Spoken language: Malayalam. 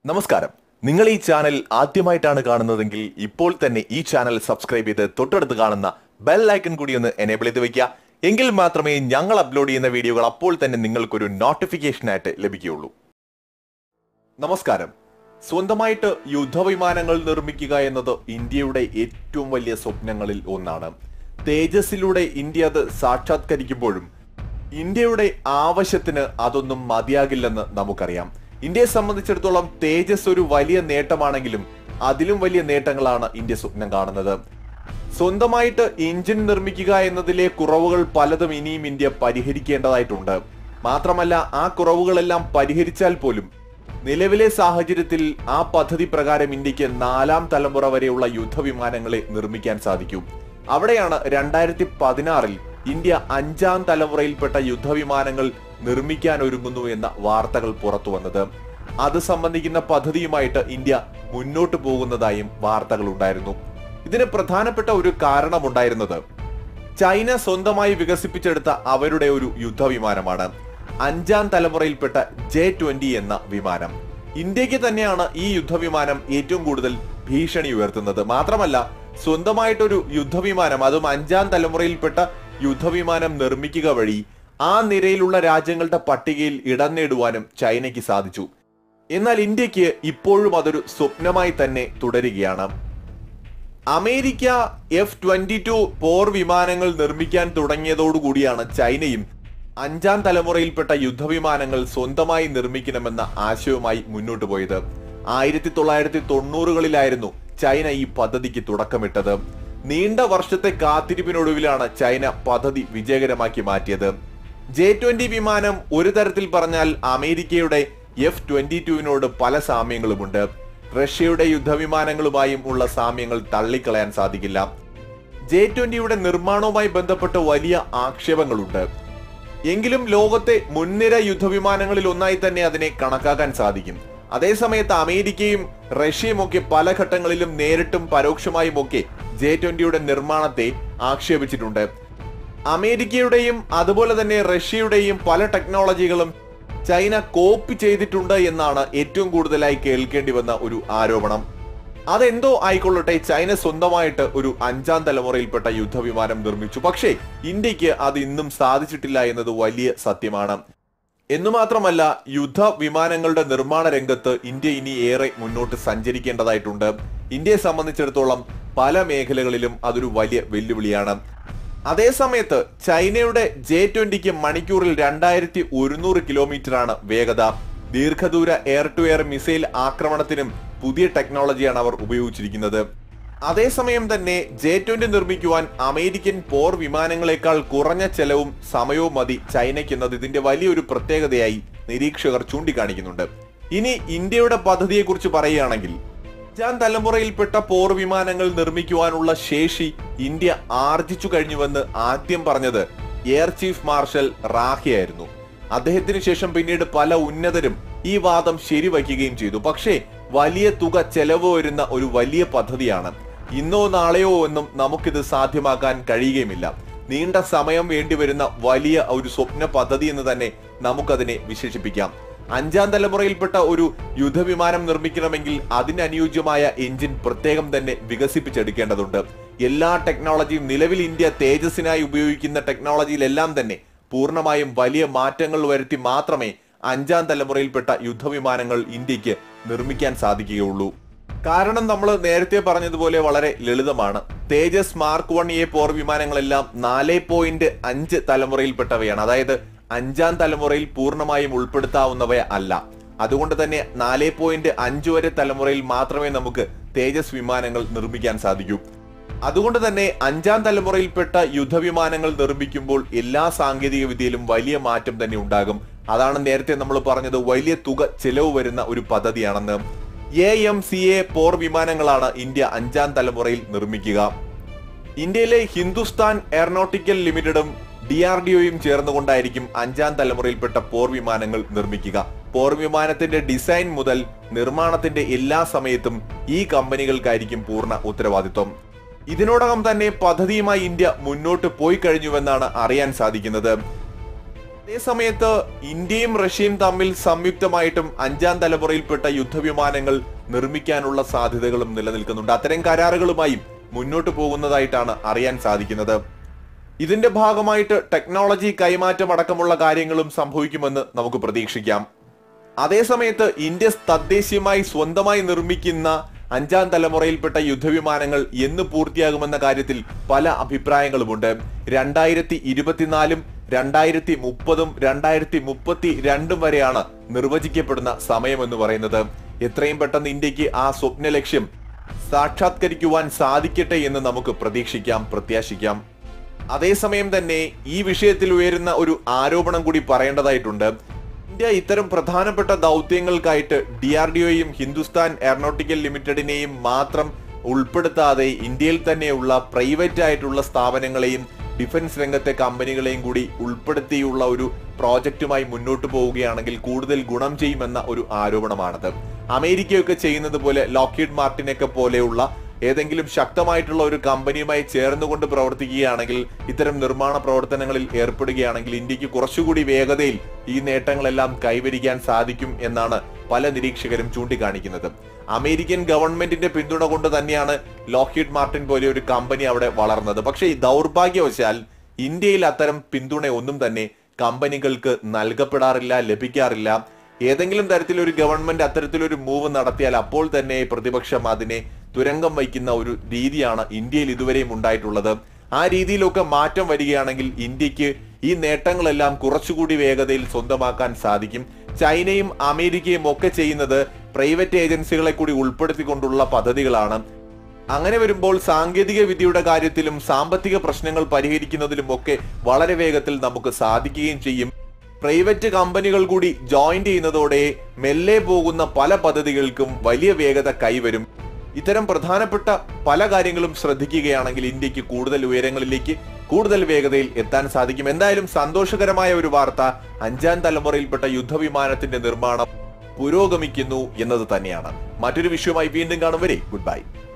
നമസ്കാരം നിങ്ങൾ ഈ ചാനൽ ആദ്യമായിട്ടാണ് കാണുന്നതെങ്കിൽ ഇപ്പോൾ തന്നെ ഈ ചാനൽ സബ്സ്ക്രൈബ് ചെയ്ത് തൊട്ടടുത്ത് കാണുന്ന ബെൽ ഐക്കൺ കൂടി ഒന്ന് എനേബിൾ ചെയ്ത് വെക്കുക എങ്കിൽ മാത്രമേ ഞങ്ങൾ അപ്ലോഡ് ചെയ്യുന്ന വീഡിയോകൾ അപ്പോൾ തന്നെ നിങ്ങൾക്കൊരു നോട്ടിഫിക്കേഷൻ ആയിട്ട് ലഭിക്കുകയുള്ളൂ നമസ്കാരം സ്വന്തമായിട്ട് യുദ്ധവിമാനങ്ങൾ നിർമ്മിക്കുക എന്നത് ഇന്ത്യയുടെ ഏറ്റവും വലിയ സ്വപ്നങ്ങളിൽ ഒന്നാണ് തേജസിലൂടെ ഇന്ത്യ അത് സാക്ഷാത്കരിക്കുമ്പോഴും ഇന്ത്യയുടെ ആവശ്യത്തിന് അതൊന്നും മതിയാകില്ലെന്ന് നമുക്കറിയാം ഇന്ത്യയെ സംബന്ധിച്ചിടത്തോളം തേജസ് ഒരു വലിയ നേട്ടമാണെങ്കിലും അതിലും വലിയ നേട്ടങ്ങളാണ് ഇന്ത്യ സ്വപ്നം കാണുന്നത് സ്വന്തമായിട്ട് എഞ്ചിൻ നിർമ്മിക്കുക എന്നതിലെ കുറവുകൾ പലതും ഇനിയും ഇന്ത്യ പരിഹരിക്കേണ്ടതായിട്ടുണ്ട് മാത്രമല്ല ആ കുറവുകളെല്ലാം പരിഹരിച്ചാൽ പോലും നിലവിലെ സാഹചര്യത്തിൽ ആ പദ്ധതി പ്രകാരം ഇന്ത്യക്ക് നാലാം തലമുറ വരെയുള്ള യുദ്ധവിമാനങ്ങളെ നിർമ്മിക്കാൻ സാധിക്കും അവിടെയാണ് രണ്ടായിരത്തി പതിനാറിൽ ഇന്ത്യ അഞ്ചാം തലമുറയിൽപ്പെട്ട യുദ്ധവിമാനങ്ങൾ നിർമ്മിക്കാൻ ഒരുങ്ങുന്നു എന്ന വാർത്തകൾ പുറത്തു വന്നത് അത് സംബന്ധിക്കുന്ന പദ്ധതിയുമായിട്ട് ഇന്ത്യ മുന്നോട്ട് പോകുന്നതായും വാർത്തകൾ ഉണ്ടായിരുന്നു ഇതിന് പ്രധാനപ്പെട്ട ഒരു കാരണമുണ്ടായിരുന്നത് ചൈന സ്വന്തമായി വികസിപ്പിച്ചെടുത്ത അവരുടെ ഒരു യുദ്ധവിമാനമാണ് അഞ്ചാം തലമുറയിൽപ്പെട്ട ജെ ട്വന്റി എന്ന വിമാനം ഇന്ത്യക്ക് തന്നെയാണ് ഈ യുദ്ധവിമാനം ഏറ്റവും കൂടുതൽ ഭീഷണി ഉയർത്തുന്നത് മാത്രമല്ല സ്വന്തമായിട്ടൊരു യുദ്ധവിമാനം അതും അഞ്ചാം തലമുറയിൽപ്പെട്ട യുദ്ധവിമാനം നിർമ്മിക്കുക വഴി ആ നിരയിലുള്ള രാജ്യങ്ങളുടെ പട്ടികയിൽ ഇടം നേടുവാനും ചൈനയ്ക്ക് സാധിച്ചു എന്നാൽ ഇന്ത്യക്ക് ഇപ്പോഴും അതൊരു സ്വപ്നമായി തന്നെ തുടരുകയാണ് അമേരിക്ക എഫ് ട്വന്റി ടു പോർ വിമാനങ്ങൾ നിർമ്മിക്കാൻ തുടങ്ങിയതോടുകൂടിയാണ് ചൈനയും അഞ്ചാം തലമുറയിൽപ്പെട്ട യുദ്ധവിമാനങ്ങൾ സ്വന്തമായി നിർമ്മിക്കണമെന്ന ആശയവുമായി മുന്നോട്ട് പോയത് ആയിരത്തി തൊള്ളായിരത്തി തൊണ്ണൂറുകളിലായിരുന്നു ചൈന ഈ പദ്ധതിക്ക് തുടക്കമിട്ടത് നീണ്ട വർഷത്തെ കാത്തിരിപ്പിനൊടുവിലാണ് ചൈന പദ്ധതി വിജയകരമാക്കി മാറ്റിയത് ജെ ട്വന്റി വിമാനം ഒരു തരത്തിൽ പറഞ്ഞാൽ അമേരിക്കയുടെ എഫ് ട്വന്റി ടുവിനോട് പല സാമ്യങ്ങളുമുണ്ട് റഷ്യയുടെ യുദ്ധവിമാനങ്ങളുമായും ഉള്ള സാമ്യങ്ങൾ തള്ളിക്കളയാൻ സാധിക്കില്ല ജെ ട്വന്റിയുടെ നിർമ്മാണവുമായി ബന്ധപ്പെട്ട് വലിയ ആക്ഷേപങ്ങളുണ്ട് എങ്കിലും ലോകത്തെ മുൻനിര യുദ്ധവിമാനങ്ങളിൽ ഒന്നായി തന്നെ അതിനെ കണക്കാക്കാൻ സാധിക്കും അതേസമയത്ത് അമേരിക്കയും റഷ്യയും ഒക്കെ പല ഘട്ടങ്ങളിലും നേരിട്ടും പരോക്ഷമായും ഒക്കെ ജെ ട്വന്റിയുടെ നിർമ്മാണത്തെ ആക്ഷേപിച്ചിട്ടുണ്ട് അമേരിക്കയുടെയും അതുപോലെ തന്നെ റഷ്യയുടെയും പല ടെക്നോളജികളും ചൈന കോപ്പി ചെയ്തിട്ടുണ്ട് എന്നാണ് ഏറ്റവും കൂടുതലായി കേൾക്കേണ്ടി വന്ന ഒരു ആരോപണം അതെന്തോ ആയിക്കൊള്ളട്ടെ ചൈന സ്വന്തമായിട്ട് ഒരു അഞ്ചാം തലമുറയിൽപ്പെട്ട യുദ്ധവിമാനം നിർമ്മിച്ചു പക്ഷേ ഇന്ത്യക്ക് അത് ഇന്നും സാധിച്ചിട്ടില്ല എന്നത് വലിയ സത്യമാണ് എന്നു മാത്രമല്ല യുദ്ധ വിമാനങ്ങളുടെ നിർമ്മാണ രംഗത്ത് ഇന്ത്യ ഇനി ഏറെ മുന്നോട്ട് സഞ്ചരിക്കേണ്ടതായിട്ടുണ്ട് ഇന്ത്യയെ സംബന്ധിച്ചിടത്തോളം പല മേഖലകളിലും അതൊരു വലിയ വെല്ലുവിളിയാണ് അതേസമയത്ത് ചൈനയുടെ ജെ ട്വന്റിക്ക് മണിക്കൂറിൽ രണ്ടായിരത്തി ഒരുന്നൂറ് കിലോമീറ്റർ ആണ് വേഗത ദീർഘദൂര എയർ ടു എയർ മിസൈൽ ആക്രമണത്തിനും പുതിയ ടെക്നോളജിയാണ് അവർ ഉപയോഗിച്ചിരിക്കുന്നത് അതേസമയം തന്നെ ജെ ട്വന്റി നിർമ്മിക്കുവാൻ അമേരിക്കൻ പോർ വിമാനങ്ങളെക്കാൾ കുറഞ്ഞ ചെലവും സമയവും മതി ചൈനയ്ക്കെന്നത് ഇതിന്റെ വലിയൊരു പ്രത്യേകതയായി നിരീക്ഷകർ ചൂണ്ടിക്കാണിക്കുന്നുണ്ട് ഇനി ഇന്ത്യയുടെ പദ്ധതിയെക്കുറിച്ച് പറയുകയാണെങ്കിൽ അഞ്ചാം തലമുറയിൽപ്പെട്ട പോർ വിമാനങ്ങൾ നിർമ്മിക്കുവാനുള്ള ശേഷി ഇന്ത്യ ആർജിച്ചു കഴിഞ്ഞുവെന്ന് ആദ്യം പറഞ്ഞത് എയർ ചീഫ് മാർഷൽ റാഹിയായിരുന്നു അദ്ദേഹത്തിന് ശേഷം പിന്നീട് പല ഉന്നതരും ഈ വാദം ശരിവയ്ക്കുകയും ചെയ്തു പക്ഷേ വലിയ തുക ചെലവ് വരുന്ന ഒരു വലിയ പദ്ധതിയാണ് ഇന്നോ നാളെയോ എന്നും നമുക്കിത് സാധ്യമാക്കാൻ കഴിയുകയുമില്ല നീണ്ട സമയം വേണ്ടിവരുന്ന വലിയ ഒരു സ്വപ്ന പദ്ധതി എന്ന് തന്നെ നമുക്കതിനെ വിശേഷിപ്പിക്കാം അഞ്ചാം തലമുറയിൽപ്പെട്ട ഒരു യുദ്ധവിമാനം നിർമ്മിക്കണമെങ്കിൽ അതിനനുയോജ്യമായ എഞ്ചിൻ പ്രത്യേകം തന്നെ വികസിപ്പിച്ചെടുക്കേണ്ടതുണ്ട് എല്ലാ ടെക്നോളജിയും നിലവിൽ ഇന്ത്യ തേജസിനായി ഉപയോഗിക്കുന്ന ടെക്നോളജിയിലെല്ലാം തന്നെ പൂർണ്ണമായും വലിയ മാറ്റങ്ങൾ വരുത്തി മാത്രമേ അഞ്ചാം തലമുറയിൽപ്പെട്ട യുദ്ധവിമാനങ്ങൾ ഇന്ത്യക്ക് നിർമ്മിക്കാൻ സാധിക്കുകയുള്ളൂ കാരണം നമ്മൾ നേരത്തെ പറഞ്ഞതുപോലെ വളരെ ലളിതമാണ് തേജസ് മാർക്ക് വൺ എ പോർ വിമാനങ്ങളെല്ലാം നാല് പോയിന്റ് അഞ്ച് തലമുറയിൽപ്പെട്ടവയാണ് അതായത് അഞ്ചാം തലമുറയിൽ പൂർണ്ണമായും ഉൾപ്പെടുത്താവുന്നവ അല്ല അതുകൊണ്ട് തന്നെ നാല് പോയിന്റ് അഞ്ച് വരെ തലമുറയിൽ മാത്രമേ നമുക്ക് തേജസ് വിമാനങ്ങൾ നിർമ്മിക്കാൻ സാധിക്കൂ അതുകൊണ്ട് തന്നെ അഞ്ചാം തലമുറയിൽപ്പെട്ട യുദ്ധവിമാനങ്ങൾ നിർമ്മിക്കുമ്പോൾ എല്ലാ സാങ്കേതിക വിദ്യയിലും വലിയ മാറ്റം തന്നെ ഉണ്ടാകും അതാണ് നേരത്തെ നമ്മൾ പറഞ്ഞത് വലിയ തുക ചെലവ് വരുന്ന ഒരു പദ്ധതിയാണെന്ന് എ എം സി എ പോർ വിമാനങ്ങളാണ് ഇന്ത്യ അഞ്ചാം തലമുറയിൽ നിർമ്മിക്കുക ഇന്ത്യയിലെ ഹിന്ദുസ്ഥാൻ എയറോനോട്ടിക്കൽ ലിമിറ്റഡും ഡി ആർ ഡി ഒയും ചേർന്നുകൊണ്ടായിരിക്കും അഞ്ചാം തലമുറയിൽപ്പെട്ട പോർ വിമാനങ്ങൾ നിർമ്മിക്കുക പോർ വിമാനത്തിന്റെ ഡിസൈൻ മുതൽ നിർമ്മാണത്തിന്റെ എല്ലാ സമയത്തും ഈ കമ്പനികൾക്കായിരിക്കും പൂർണ്ണ ഉത്തരവാദിത്വം ഇതിനോടകം തന്നെ പദ്ധതിയുമായി ഇന്ത്യ മുന്നോട്ട് പോയി കഴിഞ്ഞുവെന്നാണ് അറിയാൻ സാധിക്കുന്നത് അതേസമയത്ത് ഇന്ത്യയും റഷ്യയും തമ്മിൽ സംയുക്തമായിട്ടും അഞ്ചാം തലമുറയിൽപ്പെട്ട യുദ്ധവിമാനങ്ങൾ നിർമ്മിക്കാനുള്ള സാധ്യതകളും നിലനിൽക്കുന്നുണ്ട് അത്തരം കരാറുകളുമായും മുന്നോട്ട് പോകുന്നതായിട്ടാണ് അറിയാൻ സാധിക്കുന്നത് ഇതിന്റെ ഭാഗമായിട്ട് ടെക്നോളജി കൈമാറ്റം അടക്കമുള്ള കാര്യങ്ങളും സംഭവിക്കുമെന്ന് നമുക്ക് പ്രതീക്ഷിക്കാം അതേസമയത്ത് ഇന്ത്യ തദ്ദേശീയമായി സ്വന്തമായി നിർമ്മിക്കുന്ന അഞ്ചാം തലമുറയിൽപ്പെട്ട യുദ്ധവിമാനങ്ങൾ എന്ന് പൂർത്തിയാകുമെന്ന കാര്യത്തിൽ പല അഭിപ്രായങ്ങളുമുണ്ട് രണ്ടായിരത്തി ഇരുപത്തിനാലും രണ്ടായിരത്തി മുപ്പതും രണ്ടായിരത്തി മുപ്പത്തി രണ്ടും വരെയാണ് നിർവചിക്കപ്പെടുന്ന സമയമെന്ന് പറയുന്നത് എത്രയും പെട്ടെന്ന് ഇന്ത്യക്ക് ആ സ്വപ്ന ലക്ഷ്യം സാക്ഷാത്കരിക്കുവാൻ സാധിക്കട്ടെ എന്ന് നമുക്ക് പ്രതീക്ഷിക്കാം പ്രത്യാശിക്കാം അതേസമയം തന്നെ ഈ വിഷയത്തിൽ ഉയരുന്ന ഒരു ആരോപണം കൂടി പറയേണ്ടതായിട്ടുണ്ട് ഇന്ത്യ ഇത്തരം പ്രധാനപ്പെട്ട ദൗത്യങ്ങൾക്കായിട്ട് ഡി ആർ ഡി ഒയും ഹിന്ദുസ്ഥാൻ എയറോനോട്ടിക്കൽ ലിമിറ്റഡിനെയും മാത്രം ഉൾപ്പെടുത്താതെ ഇന്ത്യയിൽ തന്നെയുള്ള പ്രൈവറ്റ് ആയിട്ടുള്ള സ്ഥാപനങ്ങളെയും ഡിഫൻസ് രംഗത്തെ കമ്പനികളെയും കൂടി ഉൾപ്പെടുത്തിയുള്ള ഒരു പ്രോജക്റ്റുമായി മുന്നോട്ട് പോവുകയാണെങ്കിൽ കൂടുതൽ ഗുണം ചെയ്യുമെന്ന ഒരു ആരോപണമാണത് അമേരിക്കയൊക്കെ ചെയ്യുന്നത് പോലെ ലോക്കീഡ് മാർട്ടിനൊക്കെ പോലെയുള്ള ഏതെങ്കിലും ശക്തമായിട്ടുള്ള ഒരു കമ്പനിയുമായി ചേർന്നുകൊണ്ട് പ്രവർത്തിക്കുകയാണെങ്കിൽ ഇത്തരം നിർമ്മാണ പ്രവർത്തനങ്ങളിൽ ഏർപ്പെടുകയാണെങ്കിൽ ഇന്ത്യക്ക് കുറച്ചുകൂടി വേഗതയിൽ ഈ നേട്ടങ്ങളെല്ലാം കൈവരിക്കാൻ സാധിക്കും എന്നാണ് പല നിരീക്ഷകരും ചൂണ്ടിക്കാണിക്കുന്നത് അമേരിക്കൻ ഗവൺമെന്റിന്റെ പിന്തുണ കൊണ്ട് തന്നെയാണ് ലോക്കീഡ് മാർട്ടിൻ പോലെ ഒരു കമ്പനി അവിടെ വളർന്നത് പക്ഷേ ഈ ദൗർഭാഗ്യവശാൽ ഇന്ത്യയിൽ അത്തരം പിന്തുണ ഒന്നും തന്നെ കമ്പനികൾക്ക് നൽകപ്പെടാറില്ല ലഭിക്കാറില്ല ഏതെങ്കിലും തരത്തിലൊരു ഗവൺമെന്റ് അത്തരത്തിലൊരു മൂവ് നടത്തിയാൽ അപ്പോൾ തന്നെ പ്രതിപക്ഷം അതിനെ തുരങ്കം വയ്ക്കുന്ന ഒരു രീതിയാണ് ഇന്ത്യയിൽ ഇതുവരെയും ഉണ്ടായിട്ടുള്ളത് ആ രീതിയിലൊക്കെ മാറ്റം വരികയാണെങ്കിൽ ഇന്ത്യക്ക് ഈ നേട്ടങ്ങളെല്ലാം കുറച്ചുകൂടി വേഗതയിൽ സ്വന്തമാക്കാൻ സാധിക്കും ചൈനയും അമേരിക്കയും ഒക്കെ ചെയ്യുന്നത് പ്രൈവറ്റ് ഏജൻസികളെ കൂടി ഉൾപ്പെടുത്തിക്കൊണ്ടുള്ള പദ്ധതികളാണ് അങ്ങനെ വരുമ്പോൾ സാങ്കേതിക വിദ്യയുടെ കാര്യത്തിലും സാമ്പത്തിക പ്രശ്നങ്ങൾ പരിഹരിക്കുന്നതിലും ഒക്കെ വളരെ വേഗത്തിൽ നമുക്ക് സാധിക്കുകയും ചെയ്യും പ്രൈവറ്റ് കമ്പനികൾ കൂടി ജോയിൻ ചെയ്യുന്നതോടെ മെല്ലെ പോകുന്ന പല പദ്ധതികൾക്കും വലിയ വേഗത കൈവരും ഇത്തരം പ്രധാനപ്പെട്ട പല കാര്യങ്ങളും ശ്രദ്ധിക്കുകയാണെങ്കിൽ ഇന്ത്യക്ക് കൂടുതൽ ഉയരങ്ങളിലേക്ക് കൂടുതൽ വേഗതയിൽ എത്താൻ സാധിക്കും എന്തായാലും സന്തോഷകരമായ ഒരു വാർത്ത അഞ്ചാം തലമുറയിൽപ്പെട്ട യുദ്ധവിമാനത്തിന്റെ നിർമ്മാണം പുരോഗമിക്കുന്നു എന്നത് തന്നെയാണ് മറ്റൊരു വിഷയവുമായി വീണ്ടും കാണും വരെ ഗുഡ് ബൈ